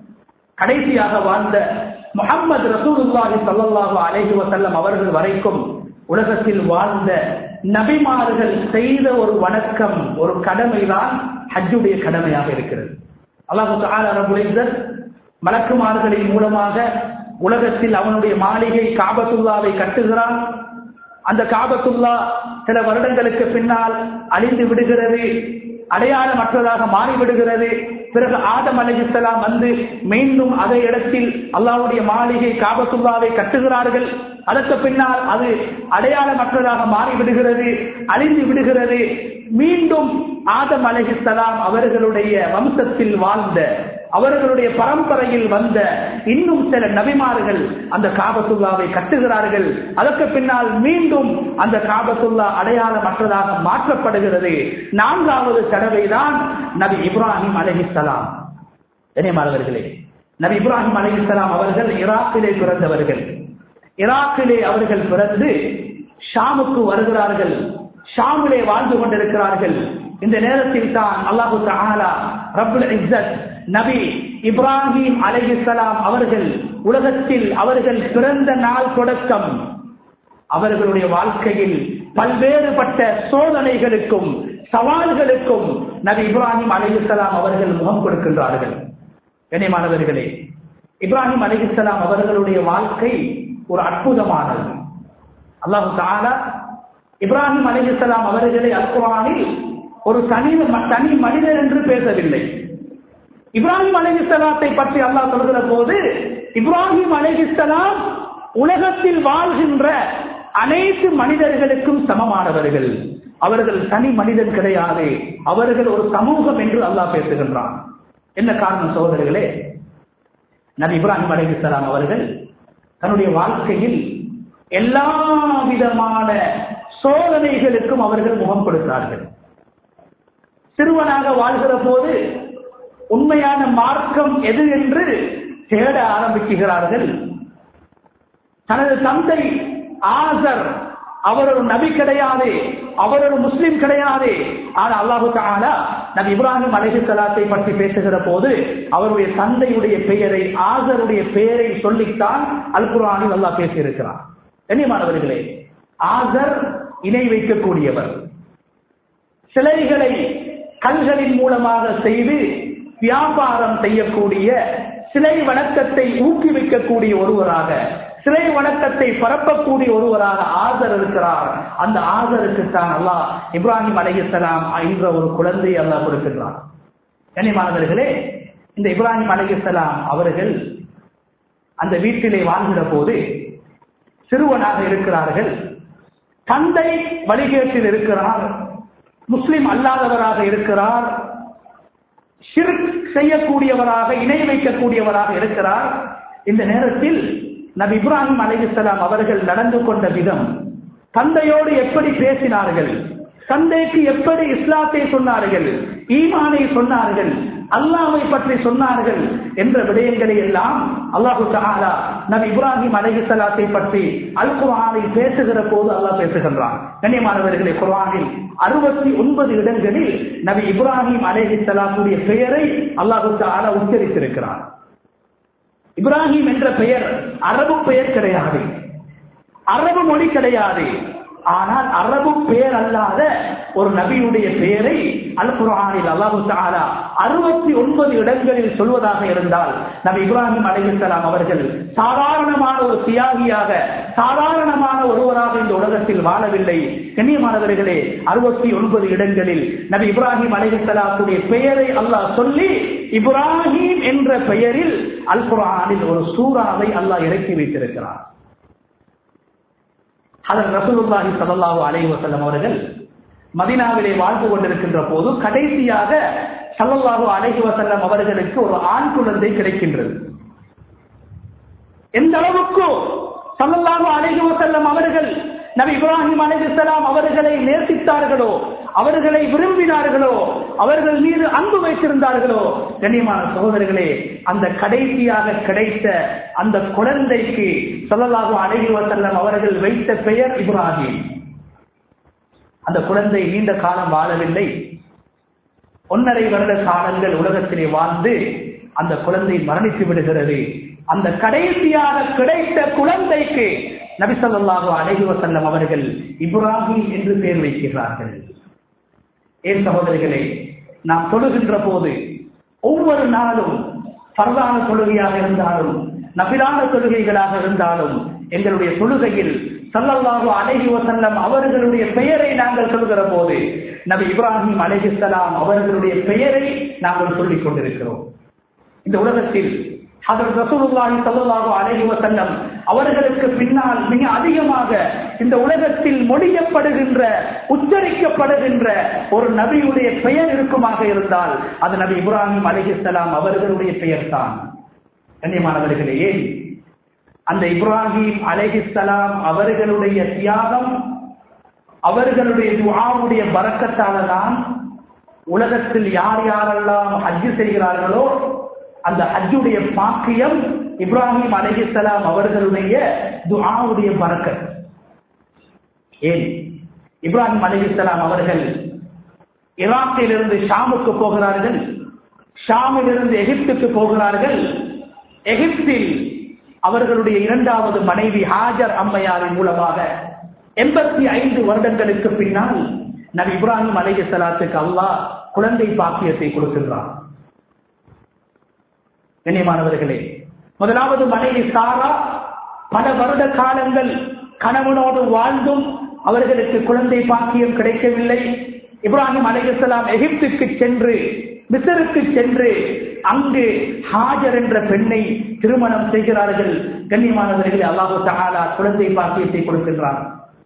கடைசியாக வாழ்ந்த முகம்மது ரசூலுல்லாஹி ஸல்லல்லாஹு அலைஹி வஸல்லம் அவர்கள் வரைக்கும் உலகத்தில் வாழ்ந்த நபிமார்கள் செய்த ஒரு வணக்கம் ஒரு கடமைதான் ஹஜ்ஜுடைய கடமையாக இருக்கிறது அல்லாஹு தஆலா ரப்பல் இஸ்ஸத் மலக்குமார்களின் மூலமாக உலகத்தில் அவனுடைய மாளிகை காபத்துல்லாவை கட்டுகிறான் அந்த காபத்துல்லா சில வருடங்களுக்கு பின்னால் அழிந்து விடுகிறது அடையாளமற்றதாக மாறிவிடுகிறது பிறகு ஆதம் அலிஸ்லாம் வந்து மீண்டும் அதே இடத்தில் அல்லாவுடைய மாளிகை காபத்துல்லாவை கட்டுகிறார்கள் அதற்கு பின்னால் அது அடையாளமற்றதாக மாறிவிடுகிறது அழிந்து விடுகிறது மீண்டும் ஆதம் அலிஹிஸ்லாம் அவர்களுடைய வம்சத்தில் வாழ்ந்த அவர்களுடைய பரம்பரையில் வந்த இன்னும் சில நபிமார்கள் அந்த காபத்துல்லாவை கட்டுகிறார்கள் அதற்கு பின்னால் மீண்டும் அந்த காபத்துல்லா அடையாளமற்றதாக மாற்றப்படுகிறது நான்காவது தடவைதான் நபி இப்ராஹிம் அலஹிசலாம் கண்ணியமானவர்களே நபி இப்ராஹிம் அலஹிசலாம் அவர்கள் ஈராக்கிலே பிறந்தவர்கள் ஈராக்கிலே அவர்கள் பிறந்து ஷாமுக்கு வருகிறார்கள் ஷாமிலே வாழ்ந்து கொண்டிருக்கிறார்கள் இந்த நேரத்தில் தான் அல்லாஹு தஆலா ரப்புல் இஸ்ஸத் நபி இப்ராஹிம் அலைஹிஸ்ஸலாம் அவர்கள் உலகத்தில் அவர்கள் பிறந்த நாள் தொடக்கம் அவர்களுடைய வாழ்க்கையில் பல்வேறுபட்ட சோதனைகளுக்கும் சவால்களுக்கும் நபி இப்ராஹிம் அலைஹிஸ்ஸலாம் அவர்கள் முகம் கொடுக்கின்றார்கள் கண்ணியமானவர்களே இப்ராஹிம் அலைஹிஸ்ஸலாம் அவர்களுடைய வாழ்க்கை ஒரு அற்புதமானது அல்லாஹு தஆலா இப்ராஹிம் அலைஹிஸ்ஸலாம் அவர்களை அல்குரானில் ஒரு தனி தனி மனிதர் என்று பேசவில்லை இப்ராஹிம் அலைஹிஸ்ஸலாத்தை பற்றி அல்லாஹ் சொல்கிற போது இப்ராஹிம் அலைஹிஸ்ஸலாம் உலகத்தில் வாழ்கின்ற அனைத்து மனிதர்களுக்கும் சமமானவர்கள் அவர்கள் தனி மனிதன் கிடையாது அவர்கள் ஒரு சமூகம் என்று அல்லாஹ் பேசுகின்றான் என்ன காரணம் சகோதரர்களே நபி இப்ராஹிம் அலைஹிஸ்ஸலாம் அவர்கள் தன்னுடைய வாழ்க்கையில் எல்லா விதமான சோதனைகளுக்கும் அவர்கள் முகம் கொடுத்தார்கள் சிறுவனாக வாழ்கிற போது உண்மையான மார்க்கம் எது என்று தேட ஆரம்பிக்கிறார்கள் தனது தந்தை ஆசர் அவர் ஒரு நபி கிடையாது அவர் ஒரு முஸ்லிம் கிடையாது ஆனால் அல்லாஹு தாலா நபி இப்ராஹிம் அலஹி சலாத்தை பற்றி பேசுகிற போது அவருடைய தந்தையுடைய பெயரை ஆசருடைய பெயரை சொல்லித்தான் அல் குரானில் அல்லாஹ் பேசியிருக்கிறார் கண்ணியமானவர்களே ஆசர் இணை வைக்கக்கூடியவர் சிலைகளை கல்களின் மூலமாக செய்து வியாபாரம் செய்யக்கூடிய சிலை வணக்கத்தை ஊக்குவிக்கக்கூடிய ஒருவராக சிலை வணக்கத்தை பரப்பக்கூடிய ஒருவராக ஆசர் இருக்கிறார் அந்த ஆசருக்கு தான் அல்லாஹ் இப்ராஹிம் அலைஹிஸ்ஸலாம் என்ற ஒரு குழந்தை அல்லாஹ் கொடுக்கின்றார் கண்ணியமானவர்களே இந்த இப்ராஹிம் அலைஹிஸ்ஸலாம் அவர்கள் அந்த வீட்டிலே வாழ்கிற போது சிறுவனாக இருக்கிறார்கள் தந்தை வழிகேட்டில் இருக்கிறார் முஸ்லிம் அல்லாதவராக இருக்கிறார் ஷிர்க் செய்யக்கூடியவராக இணை வைக்கக்கூடியவராக இருக்கிறார் இந்த நேரத்தில் நபி இப்ராஹிம் அலைஹிஸ்ஸலாம் அவர்கள் நடந்து கொண்ட விதம் தந்தையோடு எப்படி பேசினார்கள் தந்தைக்கு எப்படி இஸ்லாத்தை சொன்னார்கள் ஈமானை சொன்னார்கள் அல்லாவை பற்றி சொன்னார்கள் என்ற விடயங்களை எல்லாம் அல்லாஹு தஆலா நபி இப்ராஹிம் அலைஹிஸ்ஸலாத்தை பற்றி அல் குர்ஆனில் பேசுகிற போது அல்லாஹ் பேசுகின்றான் கண்ணியமானவர்களே குர்ஆனில் அறுபத்தி ஒன்பது இடங்களில் நபி இப்ராஹிம் அலைஹிஸ்ஸலாத்துடைய பெயரை அல்லாஹு தஆலா உச்சரித்திருக்கிறார் இப்ராஹிம் என்ற பெயர் அரபு பெயர் கிடையாது அரபு மொழி கிடையாது ஆனால் அரபு பெயர் அல்லாத ஒரு நபியுடைய பெயரை அல் குர்ஆனில் அல்லாஹு தஆலா அறுபத்தி ஒன்பது இடங்களில் சொல்வதாக இருந்தால் நபி இப்ராஹிம் அலைஹிஸ்ஸலாம் அவர்கள் சாதாரணமான ஒரு தியாகியாக சாதாரணமான ஒருவராக இந்த உலகத்தில் வாழவில்லை கண்ணியமானவர்களே அறுபத்தி ஒன்பது இடங்களில் நபி இப்ராஹிம் அலைஹிஸ்ஸலாத்துடைய பெயரை அல்லாஹ் சொல்லி இப்ராஹிம் என்ற பெயரில் அல் குர்ஆனில் ஒரு சூறாவை அல்லாஹ் இறக்கி வைத்திருக்கிறார் அதன் ரசூலுல்லாஹி ஸல்லல்லாஹு அலைஹி வஸல்லம் அவர்கள் மதீனாவிலே வாழ்ந்து கொண்டிருக்கின்ற போது கடைசியாக ஸல்லல்லாஹு அலைஹி வஸல்லம் அவர்களுக்கு ஒரு ஆண் குழந்தை கிடைக்கின்றது எந்த அளவுக்கு ஸல்லல்லாஹு அலைஹி வஸல்லம் அவர்கள் நபி இப்ராஹிம் அலைஹிஸ்ஸலாம் அவர்களை நேசித்தார்களோ அவர்களை விரும்பினார்களோ அவர்கள் மீது அன்பு வைத்திருந்தார்களோ கண்ணியமான சகோதரர்களே அந்த கடைசியாக கிடைத்த அந்த குழந்தைக்கு சொல்லலாக அழகி வசல்லம் அவர்கள் வைத்த பெயர் இப்ராஹிம் அந்த குழந்தை நீண்ட காலம் வாழவில்லை ஒன்னரை வருட காலங்கள் உலகத்திலே வாழ்ந்து அந்த குழந்தை மரணித்து விடுகிறது அந்த கடைசியாக கிடைத்த குழந்தைக்கு நபிசல்லாஹு அழகி வசல்லம் அவர்கள் இப்ராஹிம் என்று பெயர் வைக்கிறார்கள் ஏன் சகோதரிகளே நாம் தொழுகின்ற போது ஒவ்வொரு நாளும் பரதான தொழுகையாக இருந்தாலும் நபிலான தொழுகைகளாக இருந்தாலும் எங்களுடைய தொழுகையில் சல்லல்லாஹு அலைஹி வசல்லம் அவர்களுடைய பெயரை நாங்கள் சொல்கிற போது நபி இப்ராஹிம் அலைஹிஸ்ஸலாம் அவர்களுடைய பெயரை நாங்கள் சொல்லிக் கொண்டிருக்கிறோம் இந்த உலகத்தில் ஹதரத் ரசூலுல்லாஹி ஸல்லல்லாஹு அலைஹி வஸல்லம் அவர்களுக்கு பின்னால் மிக அதிகமாக இந்த உலகத்தில் மொழியப்படுகின்ற உச்சரிக்கப்படுகின்ற ஒரு நபியுடைய பெயர் இருக்குமாக இருந்தால் அது நபி இப்ராஹிம் அலைஹிஸ்ஸலாம் அவர்களுடைய பெயர் தான் கண்ணியமானவர்களே ஏன் அந்த இப்ராஹிம் அலைஹிஸ்ஸலாம் அவர்களுடைய தியாகம் அவர்களுடைய துஆவுடைய பரக்கத்தால தான் உலகத்தில் யார் யாரெல்லாம் ஹஜ்ஜு செய்கிறார்களோ அந்த ஹஜ்ஜுடைய பாக்கியம் இப்ராஹிம் அலைஹிஸ்ஸலாம் அவர்களுடைய துஆவுடைய பரக்கத் ஏன் இப்ராஹிம் அலைஹிஸ்ஸலாம் அவர்கள் ஈராக்கிலிருந்து ஷாமுக்கு போகிறார்கள் ஷாமிலிருந்து எகிப்துக்கு போகிறார்கள் எகிப்தில் அவர்களுடைய இரண்டாவது மனைவி ஹாஜர் அம்மையாரின் மூலமாக எண்பத்தி ஐந்து வருடங்களுக்கு பின்னால் நபி இப்ராஹிம் அலைஹிஸ்ஸலாத்துக்கு அல்லாஹ் குழந்தை பாக்கியத்தை கொடுக்கின்றார் கண்ணியமானவர்களே முதலாவது மனைவி சாரா பல வருட காலங்கள் கணவனோடு வாழ்ந்தும் அவர்களுக்கு குழந்தை பாக்கியம் கிடைக்கவில்லை இப்ராஹிம் அலைஹிஸ்ஸலாம் எகிப்துக்கு சென்று மிசருக்கு சென்று அங்கு ஹாஜர் என்ற பெண்ணை திருமணம் செய்கிறார்கள் கண்ணியமானவர்களே அல்லாஹு தஆலா குழந்தை பாக்கியத்தை கொடுக்கின்றார்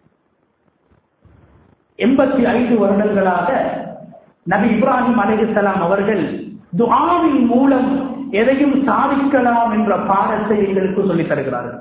எண்பத்தி ஐந்து வருடங்களாக நபி இப்ராஹிம் அலைஹிஸ்ஸலாம் அவர்கள் துஆவின் மூலம் எதையும் சாதிக்கலாம் என்ற பாடத்தை எங்களுக்கு சொல்லித் தருகிறார்கள்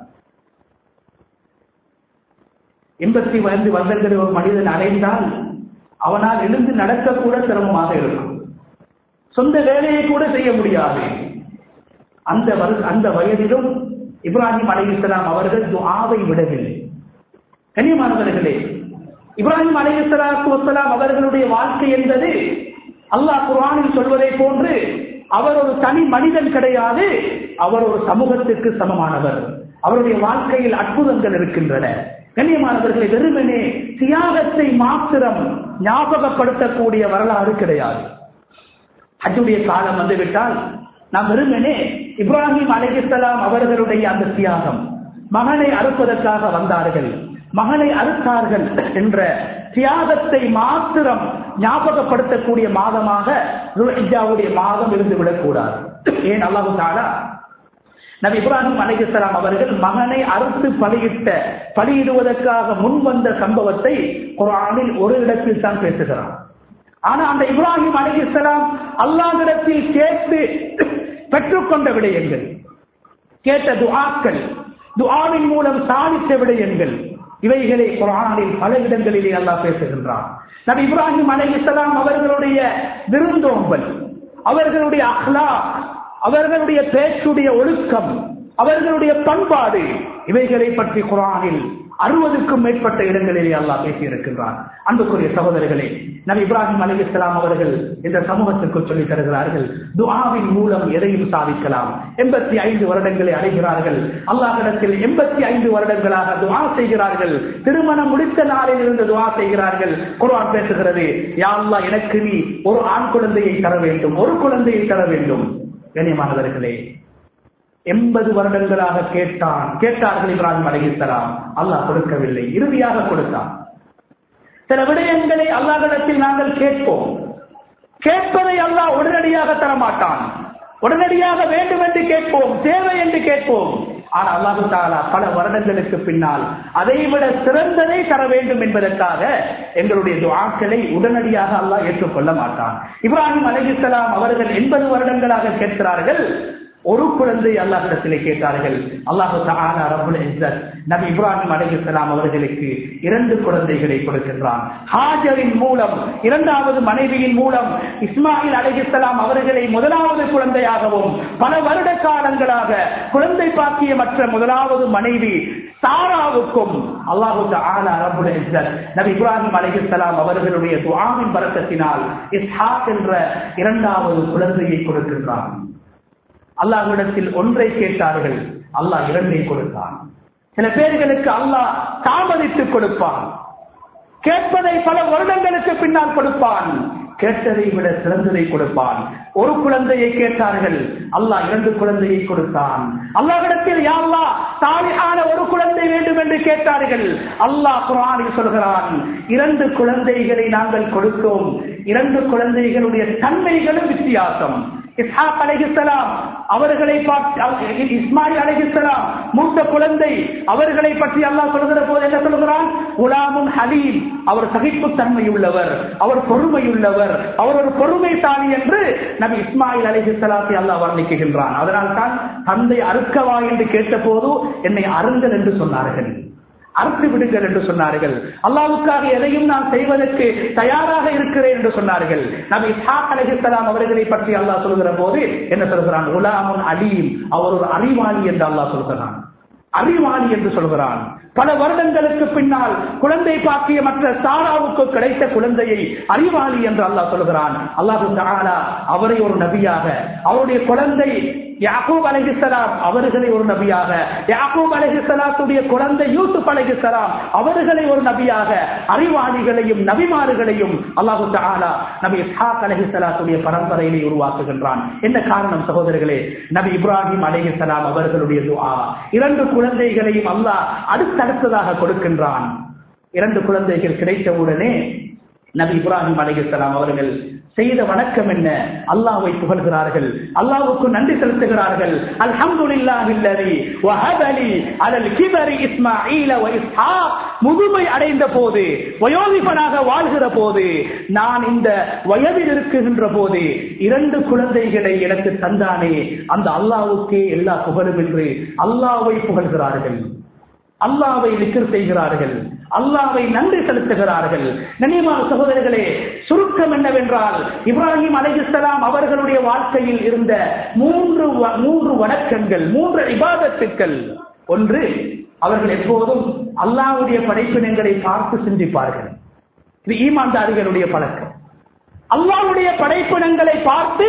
எண்பத்தி ஐந்து வருடங்களில் ஒரு மனிதன் அடைந்தால் அவனால் எழுந்து நடக்கக்கூட சிரமமாக இருக்கும் சொந்த வேலையை கூட செய்ய முடியாது அந்த அந்த வயதிலும் இப்ராஹிம் அலைஹிஸ்ஸலாம் அவர்கள் துஆவை விடவில்லை கண்ணியமானவர்களே இப்ராஹிம் அலைஹிஸ்ஸலாத்து வஸ்ஸலாம் அவர்களுடைய வாழ்க்கை என்பது அல்லாஹ் குர்ஆனில் சொல்வதை போன்று அவர் ஒரு தனி மனிதன் கிடையாது அவர் ஒரு சமூகத்திற்கு சமமானவர் அவருடைய வாழ்க்கையில் அற்புதங்கள் இருக்கின்றன கண்ணியமானவர்களை வெறுமனே தியாகத்தை மாத்திரம் ஞாபகப்படுத்தக்கூடிய வரலாறு கிடையாது ஹஜ்ஜுடைய காலம் வந்துவிட்டால் நாம் வெறுமனே இப்ராஹிம் அலைஹிஸ்ஸலாம் அவர்களுடைய அந்த தியாகம் மகனை அறுப்பதற்காக வந்தார்கள் மகனை அறுத்தார்கள் என்ற தியாகத்தை மாத்திரம் ஞாபகப்படுத்தக்கூடிய மாதமாக துல்ஹிஜ்ஜாவுடைய மாதம் இருந்து விடக்கூடாது ஏன் அல்லாஹு தாலா நபி இப்ராஹிம் அலைஹிஸ்ஸலாம் அவர்கள் மகனை அறுத்து பலியிட்ட பலியிடுவதற்காக முன் வந்த சம்பவத்தை குரானில் ஒரு இடத்தில் தான் பேசுகிறார் ஆனா அந்த இப்ராஹிம் அலைஹிஸ்ஸலாம் அல்லாஹ்விடத்தில் கேட்டு பெற்றுக்கொண்ட விடயங்கள் கேட்ட துஆக்கள் துஆவின் மூலம் சாதித்த விடயங்கள் இவைகளை குரானில் பல இடங்களிலே அல்லாஹ் பேசுகின்றான் நபி இப்ராஹிம் அலைஹிஸ்ஸலாம் அவர்களுடைய விருந்தோம்பல் அவர்களுடைய அஹ்லா அவர்களுடைய பேச்சுடைய ஒழுக்கம் அவர்களுடைய பண்பாடு இவைகளை பற்றி குரானில் அறுபதுக்கும் மேற்பட்ட இடங்களிலே அல்லாஹ் பேசியிருக்கின்றான் அன்புக்குரிய சகோதரர்களே நபி இப்ராஹிம் அலி இஸ்லாம் அவர்கள் இந்த சமூகத்திற்குள் சொல்லித் தருகிறார்கள் துஆவின் மூலம் எதையும் சாதிக்கலாம் எண்பத்தி ஐந்து வருடங்களை அடைகிறார்கள் அல்லாஹிடத்தில் எண்பத்தி ஐந்து வருடங்களாக துஆ செய்கிறார்கள் திருமணம் முடித்த நாளில் இருந்து துஆ செய்கிறார்கள் குர்ஆன் பேசுகிறது யா அல்லாஹ் எனக்கு நீ ஒரு ஆண் குழந்தையை தர வேண்டும் ஒரு குழந்தையை தர வேண்டும் கண்ணியமானவர்களே எண்பது வருடங்களாக கேட்டான் கேட்டார்கள் இப்ராஹிம் அலைஹிஸ்ஸலாம் அல்லாஹ் கொடுக்கவில்லை இறுதியாக கொடுத்தான் சில விடயங்களை அல்லாஹிடத்தில் நாங்கள் கேட்போம் கேட்பதை அல்லாஹ் உடனடியாக தரமாட்டான் உடனடியாக வேண்டும் என்று கேட்போம் தேவை என்று கேட்போம் ஆனால் அல்லாஹு தாலா பல வருடங்களுக்கு பின்னால் அதை விட சிறந்ததை தர வேண்டும் என்பதற்காக எங்களுடைய துஆக்களை உடனடியாக அல்லாஹ் ஏற்றுக்கொள்ள மாட்டான் இப்ராஹிம் அலைஹிஸ்ஸலாம் அவர்கள் எண்பது வருடங்களாக கேட்கிறார்கள் ஒரு குழந்தை அல்லாஹிடத்திலே கேட்டார்கள் அல்லாஹு தஆலா ரப்புல் இஸ்ஸத் நபி இப்ராஹிம் அலைஹிஸ்ஸலாம் அவர்களுக்கு இரண்டு குழந்தைகளை கொடுக்கின்றான் ஹாஜரின் மூலம் இரண்டாவது மனைவியின் மூலம் இஸ்மாயில் அலைஹிஸ்ஸலாம் அவர்களை முதலாவது குழந்தையாகவும் பல வருட காலங்களாக குழந்தை பாக்கியமற்ற முதலாவது மனைவி சாராவுக்கும் அல்லாஹு தஆலா ரப்புல் இஸ்ஸத் நபி இப்ராஹிம் அலைஹிஸ்ஸலாம் அவர்களுடைய துஆவின் பரக்கத்தினால் இஸ்ஹாக் என்ற இரண்டாவது குழந்தையை கொடுக்கின்றான் அல்லாஹ்விடத்தில் ஒன்றை கேட்டார்கள் அல்லாஹ் இரண்டை கொடுத்தான் சில பேர்களுக்கு அல்லாஹ் தாமதித்து கொடுப்பான் கேட்பதை பல வருடங்களுக்கு பின்னால் கொடுப்பான் கேட்டதை விட சிறந்ததை கொடுப்பான் ஒரு குழந்தையை கேட்டார்கள் அல்லாஹ் இரண்டு குழந்தையை கொடுத்தான் அல்லாஹிடத்தில் யா அல்லாஹ் தாலிஹான ஒரு குழந்தை வேண்டும் என்று கேட்டார்கள் அல்லாஹ் குர்ஆனில் சொல்கிறான் இரண்டு குழந்தைகளை நாங்கள் கொடுத்தோம் இரண்டு குழந்தைகளுடைய தன்மைகளும் வித்தியாசம் இஸ்ஹாக் அலைஹிஸ்ஸலாம் அவர்களை பார்த்து இஸ்மாயில் அலைஹிஸ்ஸலாம் மூத்த குழந்தை அவர்களை பற்றி அல்லாஹ் சொல்கிற போது என்ன சொல்கிறான் குலாமுன் ஹலீம் அவர் சகிப்புத்தன்மை உள்ளவர் அவர் பொறுமையுள்ளவர் அவர் ஒரு பொறுமைசாலி என்று நபி இஸ்மாயில் அலைஹிஸ்ஸலாத்தை அல்லாஹ் வர்ணிக்குகின்றான் அதனால் தான் தந்தை அறுக்கவா என்று கேட்டபோது என்னை அருங்கள் என்று சொன்னார்கள் அறுத்து விடுங்கள் என்று சொன்னார்கள் அல்லாவுக்காக எதையும் நான் செய்வதற்கு தயாராக இருக்கிறேன் என்று சொன்னார்கள் நபி இஸ்ஹாக் அலைஹிஸ்ஸலாம் அவர்களை பற்றி அல்லாஹ் சொல்கிற போது என்ன சொல்கிறான் குலாமுன் அலீம் அவர் ஒரு அறிவாளி என்று அல்லாஹ் சொல்கிறான் அறிவாளி என்று சொல்கிறான் பல வருடங்களுக்கு பின்னால் குழந்தை பாக்கிய மற்ற சாராவுக்கு கிடைத்த குழந்தையை அறிவாளி என்று அல்லாஹ் சொல்கிறான் அல்லாஹு தஆலா அவரை ஒரு நபியாக அவருடைய குழந்தை யாக்கூப் அலைஹிஸ்ஸலாம் அவர்களை ஒரு நபியாக யாக்கூப் அலைஹிஸ்ஸலாத்துடைய குழந்தை யூசுப் அலைஹிஸ்ஸலாம் அவர்களை ஒரு நபியாக அறிவாளிகளையும் நபிமாறுகளையும் அல்லாஹு தஆலா நபி இஸ்ஹாக் அலைஹிஸ்ஸலாத்துடைய பரம்பரையிலே உருவாக்குகின்றான் என்ன காரணம் சகோதரர்களே நபி இப்ராஹிம் அலைஹிஸ்ஸலாம் அவர்களுடைய துஆ இரண்டு குழந்தைகளையும் அல்லாஹ் அடுத்தடுத்ததாக கொடுக்கின்றான் இரண்டு குழந்தைகள் கிடைத்தவுடனே நபி இப்ராஹிம் அலைஹிஸ்ஸலாம் அவர்கள் செய்த வணக்கம் என்ன அல்லாஹ்வை புகழ்கிறார்கள் அல்லாஹ்வுக்கு நன்றி செலுத்துகிறார்கள் அல்ஹம்துலில்லாஹி அல்லதி வஹபலி அலல் கிபரி இஸ்மாஈல வ இஸ்ஹாக் முதுமை அடைந்த போது வயோதிபனாக வாழ்கிற போது நான் இந்த வயதில் இருக்குகின்ற போது இரண்டு குழந்தைகளை எனக்கு தந்தானே அந்த அல்லாஹ்வுக்கே எல்லா புகழும் என்று அல்லாஹ்வை புகழ்கிறார்கள் அல்லாவை நிக்கர் செய்கிறார்கள் அல்லாவை நன்றி செலுத்துகிறார்கள் கண்ணியமான சகோதரர்களே சுருக்கம் என்னவென்றால் இப்ராஹிம் அலைஹிஸ்ஸலாம் அவர்களுடைய வாழ்க்கையில் இருந்த மூன்று வ- மூன்று வணக்கங்கள் மூன்று இபாதத்துக்கள் ஒன்று அவர்கள் எப்போதும் அல்லாஹ்வுடைய படைப்பினங்களை பார்த்து சிந்திப்பார்கள் இது ஈமான்தாரிகளுடைய பழக்கம் அல்லாஹ்வுடைய படைப்பினங்களை பார்த்து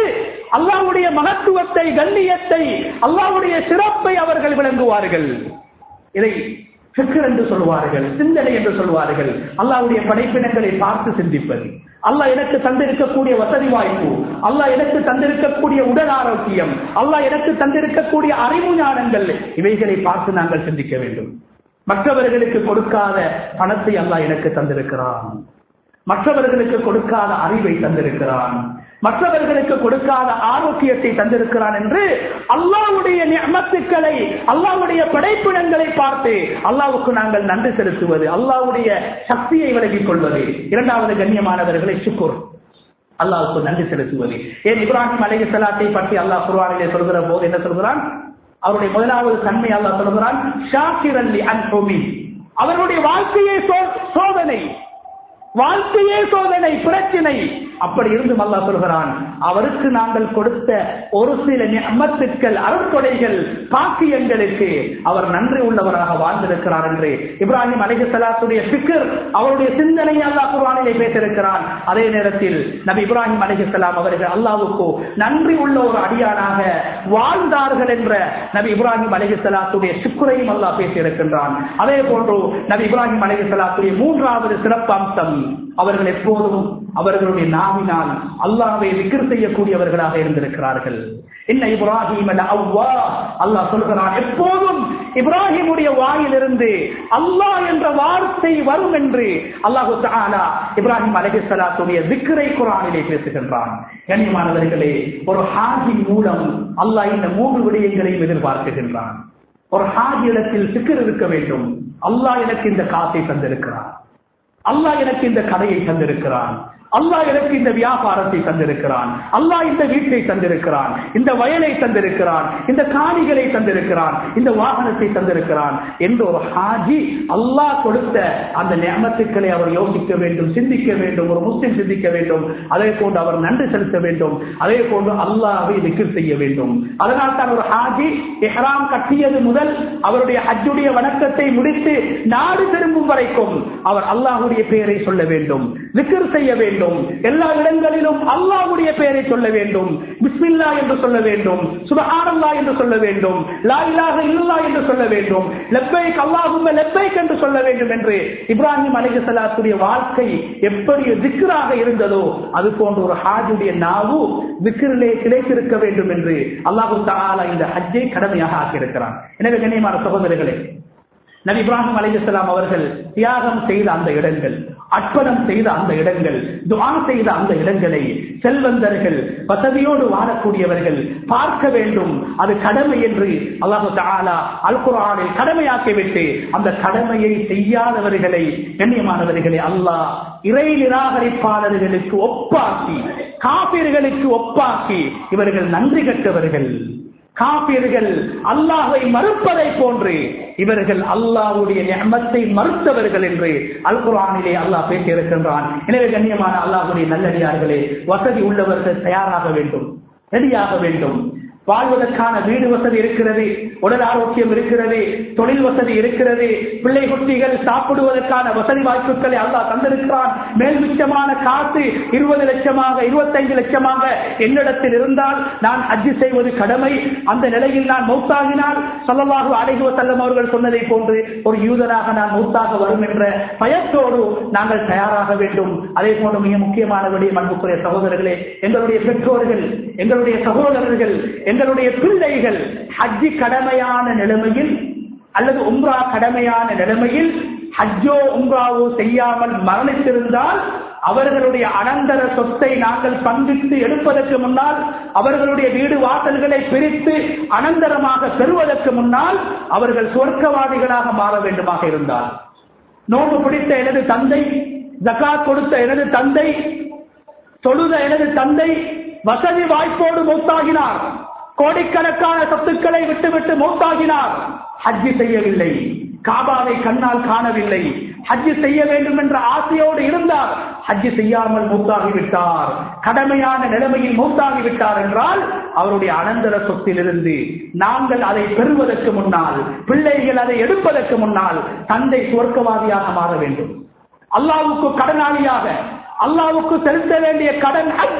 அல்லாவுடைய மகத்துவத்தை கண்ணியத்தை அல்லாவுடைய சிறப்பை அவர்கள் விளங்குவார்கள் இதை ஃபிக்ர் என்று சொல்வார்கள் சிந்தனை என்று சொல்வார்கள் அல்லாவுடைய படைப்பினங்களை பார்த்து சிந்திப்பது அல்லாஹ் எனக்கு தந்திருக்கக்கூடிய வசதி வாய்ப்பு அல்லாஹ் எனக்கு தந்திருக்கக்கூடிய உடல் ஆரோக்கியம் அல்லாஹ் எனக்கு தந்திருக்கக்கூடிய அறிவு ஞானங்கள் இவைகளை பார்த்து நாங்கள் சிந்திக்க வேண்டும் மற்றவர்களுக்கு கொடுக்காத பணத்தை அல்லாஹ் எனக்கு தந்திருக்கிறான் மற்றவர்களுக்கு கொடுக்காத அறிவை தந்திருக்கிறான் மற்றவர்களுக்கு கொடுக்காத ஆரோக்கியத்தை தந்திருக்கிறான் என்று அல்லாவுடைய நியமத்துக்களை அல்லாவுடைய படைப்பிடங்களை பார்த்து அல்லாவுக்கு நாங்கள் நன்றி செலுத்துவது அல்லாவுடைய சக்தியை விலகிக் கொள்வது இரண்டாவது கண்ணியமானவர்களை சுக்குர் அல்லாவுக்கு நன்றி செலுத்துவது ஏன் இப்ராஹிம் அலைஹி சலாத்தை பற்றி அல்லாஹ் குர்ஆனிலே சொல்கிற போது என்ன சொல்கிறான் அவருடைய முதலாவது தன்மை அல்லாஹ் சொல்கிறான் ஷாக்கிரல்லி அன்புமி அவர்களுடைய வாழ்க்கையே சோதனை வாழ்க்கையே சோதனை பிரச்சனை அப்படி இருந்து அல்லா சொல்கிறான் அவருக்கு நாங்கள் கொடுத்த ஒரு சில நியமத்துக்கள் அருட்கொடைகள் பாக்கியங்களுக்கு அவர் நன்றி உள்ளவராக வாழ்ந்திருக்கிறார் என்று இப்ராஹிம் அலிகலாத்துடைய பிக்கர் அவருடைய சிந்தனை அல்லாஹ் குர்ஆனிலே பேசியிருக்கிறான் அதே நேரத்தில் நபி இப்ராஹிம் அலிகலாம் அவர்கள் அல்லாவுக்கு நன்றி உள்ள ஒரு அடியானாக வாழ்ந்தார்கள் என்ற நபி இப்ராஹிம் அலிகலாத்துடைய சுக்குரையும் அல்லாஹ் பேசியிருக்கின்றான் அதே போன்று நபி இப்ராஹிம் அலிகலாத்துடைய மூன்றாவது சிறப்பு அம்சம் அவர்கள் எப்போதும் அவர்களுடைய நாவினால் அல்லாவை விக்கிர் செய்யக்கூடியவர்களாக இருந்திருக்கிறார்கள் என்ன இப்ராஹிம் அவ்வா அல்லாஹ் சொல்கிறான் எப்போதும் இப்ராஹிமுடைய வாயிலிருந்து அல்லாஹ் என்ற வார்த்தை வரும் என்று அல்லாஹு தாலா இப்ராஹிம் அலஹிசலாத்துடைய விக்கிரை குரானிலே பேசுகின்றான் கண்ணியமானவர்களே ஒரு ஹாஜி மூலம் அல்லாஹ் இந்த மூன்று விடயங்களையும் எதிர்பார்க்குகின்றான் ஒரு ஹாஜி இடத்தில் சிக்கர் இருக்க வேண்டும் அல்லாஹ் எனக்கு இந்த காசை தந்திருக்கிறான் அல்லாஹ் எனக்கு இந்த கதையை தந்திருக்கிறான் அல்லாஹ் எனக்கு இந்த வியாபாரத்தை தந்திருக்கிறான் அல்லாஹ் இந்த வீட்டை தந்திருக்கிறான் இந்த வயலை தந்திருக்கிறான் இந்த காணிகளை தந்திருக்கிறான் இந்த வாகனத்தை தந்திருக்கிறான் என்று ஒரு ஹாஜி அல்லாஹ் கொடுத்த அந்த நியமத்துக்களை அவர் யோசிக்க வேண்டும் சிந்திக்க வேண்டும் ஒரு முஸ்லிம் சிந்திக்க வேண்டும் அதே போன்று அவர் நன்றி செலுத்த வேண்டும் அதே போன்று அல்லாவை திக்கிர் செய்ய வேண்டும் அதனால் தான் ஒரு ஹாஜி எஹ்ராம் கட்டியது முதல் அவருடைய ஹஜ்ஜுடைய வணக்கத்தை முடித்து நாடு திரும்பும் வரைக்கும் அவர் அல்லாஹுடைய பெயரை சொல்ல வேண்டும் விக்கிர் செய்ய வேண்டும் எல்லா இடங்களிலும் அல்லாஹ்வுடைய பெயரை சொல்ல வேண்டும் பிஸ்மில்லா என்று சொல்ல வேண்டும் சுபஹானல்லா என்று சொல்ல வேண்டும் லா இலாஹ இல்லல்லாஹ் என்று சொல்ல வேண்டும் லப்பைக் அல்லாஹும்ம லப்பைக் என்று சொல்ல வேண்டும் என்று இப்ராஹிம் அலைஹிஸ்ஸலாத்துடைய வாழ்க்கை எப்படி திக்ராக இருந்ததோ அது போன்ற ஒரு ஹாஜுடைய நாவு திக்ரிலே கிடைத்திருக்க வேண்டும் என்று அல்லாஹு தஆலா இந்த ஹஜ்ஜை கடமையாக ஆக்கியிருக்கிறான் எனவே கண்ணியமான சகோதரர்களே நபி இப்ராஹிம் அலைஹிஸ்ஸலாம் அவர்கள் தியாகம் செய்த அந்த இடங்கள் அர்ப்பணம் செய்த அந்த இடங்கள் துவா செய்த அந்த இடங்களை செல்வந்தர்கள் வசதியோடு வாழக்கூடியவர்கள் பார்க்க வேண்டும் அது கடமை என்று அல்லாஹு தாலா அல் குரானில் கடமையாக்கிவிட்டு அந்த கடமையை செய்யாதவர்களை கண்ணியமானவர்களை அல்லாஹ் இறை நிராகரிப்பாளர்களுக்கு ஒப்பாக்கி காப்பீர்களுக்கு ஒப்பாக்கி இவர்கள் நன்றி கட்டவர்கள் காப்பீர்கள் அல்லாஹை மறுப்பதை போன்று இவர்கள் அல்லாஹுடைய நியமத்தை மறுத்தவர்கள் என்று அல் குரானிலே அல்லாஹ் பேசியிருக்கின்றான் எனவே கண்ணியமான அல்லாஹுடைய நல்லடியார்களே வசதி உள்ளவர்கள் தயாராக வேண்டும் ரெடியாக வேண்டும் வாழ்வதற்கான வீடு வசதி இருக்கிறது உடல் ஆரோக்கியம் இருக்கிறது தொழில் வசதி இருக்கிறது பிள்ளை குட்டிகள் சாப்பிடுவதற்கான வசதி வாய்ப்புகளை அல்லாஹ் தந்திருக்கிறான் மேல் மிச்சமான காசு இருபது லட்சமாக இருபத்தைந்து லட்சமாக என்னிடத்தில் இருந்தால் நான் அஜி செய்வது கடமை அந்த நிலையில் நான் மௌத்தாகினால் சொல்லலாக அடைகுவ செல்லம் அவர்கள் சொன்னதை போன்று ஒரு யூதராக நான் மௌத்தாக வரும் என்ற பயத்தோடு நாங்கள் தயாராக வேண்டும் அதே போன்று மிக முக்கியமான விடயம் அன்புக்குரிய சகோதரர்களே எங்களுடைய பெற்றோர்கள் எங்களுடைய சகோதரர்கள் எங்களுடைய பிள்ளைகள் ஹஜ்ஜி கடமையான நிலைமையில் அல்லது உம்ரா கடமையான நிலைமையில் ஹஜ்ஜோ உம்ராவோ செய்யாமல் மரணித்திருந்தால் அவர்களுடைய அனந்தர சொத்தை நாங்கள் பங்கிட்டு எடுப்பதற்கு முன்னால் அவர்களுடைய வீடு வாசல்களை பிரித்து அனந்தரமாக பெறுவதற்கு முன்னால் அவர்கள் சொர்க்கவாதிகளாக மாற வேண்டுமாக இருந்தால் நோம்பு பிடித்த எனது தந்தை ஜகாத் கொடுத்த எனது தந்தை தொழுத எனது தந்தை வசதி வாய்ப்போடு மூத்தாகினார் கோடிக்கணக்கான சொத்துக்களை விட்டுவிட்டு மூத்தாகினார் ஹஜ்ஜி செய்யவில்லை காபாவை கண்ணால் காணவில்லை ஹஜ்ஜி செய்ய வேண்டும் என்ற ஆசையோடு இருந்தார் ஹஜ்ஜி செய்யாமல் மூத்தாகிவிட்டார் கடமையான நிலைமையில் மூத்தாகிவிட்டார் என்றால் அவருடைய அனந்தர சொத்திலிருந்து நாங்கள் அதை பெறுவதற்கு முன்னால் பிள்ளைகள் அதை எடுப்பதற்கு முன்னால் தந்தை சுவர்க்கவாதியாக மாற வேண்டும் அல்லாவுக்கு கடனாளியாக அல்லாவுக்கு செலுத்த வேண்டிய கடன் ஹஜ்ஜி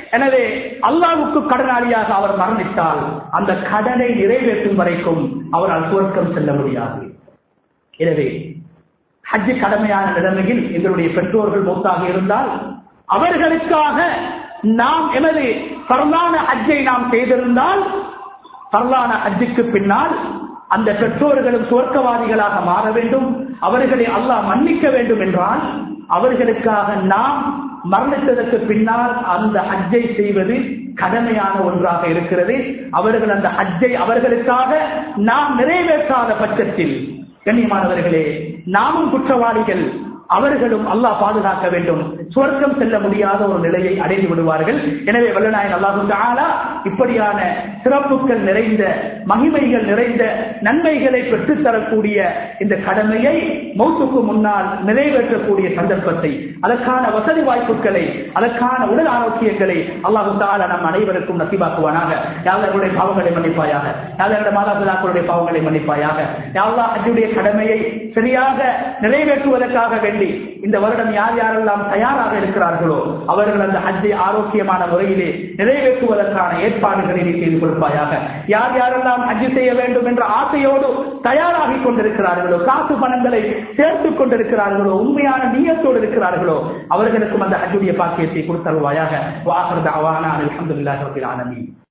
எனவே அல்லாஹ்வுக்கு கடனாளியாக அவர் மரணித்தால் அந்த கடனை நிறைவேற்றும் வரைக்கும் அவரால் சுவர்க்கம் செல்ல முடியாது எனவே ஹஜ்ஜு கடமையான நிலைமையில் எங்களுடைய பெற்றோர்கள் மூத்தாக இருந்தால் அவர்களுக்காக நாம் எமது பரலான ஹஜ்ஜை நாம் செய்திருந்தால் பரலான ஹஜ்ஜுக்கு பின்னால் அந்த பெற்றோர்களும் சுவர்க்கவாதிகளாக மாற வேண்டும் அவர்களை அல்லாஹ் மன்னிக்க வேண்டும் என்றால் அவர்களுக்காக நாம் மரணித்ததற்கு பின்னால் அந்த ஹஜ்ஜை செய்வது கடமையான ஒன்றாக இருக்கிறது அவர்கள் அந்த ஹஜ்ஜை அவர்களுக்காக நாம் நிறைவேற்றாத பட்சத்தில் கண்ணியமானவர்களே நாமும் குற்றவாளிகள் அவர்களும் அல்லாஹ் பாதுகாக்க வேண்டும் சுவர்க்கம் செல்ல முடியாத ஒரு நிலையை அடைந்து விடுவார்கள் எனவே வல்லநாயன் அல்லாஹு தாலா இப்படியான சிறப்புகள் நிறைந்த மகிமைகள் நிறைந்த நன்மைகளை பெற்றுத்தரக்கூடிய இந்த கடமையை மௌத்துக்கு முன்னால் நிறைவேற்றக்கூடிய சந்தர்ப்பத்தை அதற்கான வசதி வாய்ப்புகளை அதற்கான உடல் ஆரோக்கியங்களை அல்லாஹு தாலா நம் அனைவருக்கும் நசிபாக்குவானாக யாதவருடைய பாவங்களை மன்னிப்பாயாக யாதவருடைய மாதாபிதாக்களுடைய பாவங்களை மன்னிப்பாயாக யாவா அஜுடைய கடமையை சரியாக நிறைவேற்றுவதற்காக வேண்டி இந்த வருடம் யார் யாரெல்லாம் தயாராக இருக்கிறார்களோ அவர்கள் அந்த ஹஜ்ஜை ஆரோக்கியமான முறையிலே நிறைவேற்றுவதற்கான ஏற்பாடுகளை நீ செய்து கொடுப்பாயாக யார் யாரெல்லாம் ஹஜ்ஜு செய்ய வேண்டும் என்ற ஆசையோடு தயாராகி கொண்டிருக்கிறார்களோ காசு பணங்களை சேர்த்துக் கொண்டிருக்கிறார்களோ உண்மையான நீயத்தோடு இருக்கிறார்களோ அவர்களுக்கும் அந்த ஹஜ்ஜுடைய பாக்கியத்தை கொடுத்தருவாயாக வாகர்தாவான அலமதுல்லாஹ் ரபில் ஆலமீன்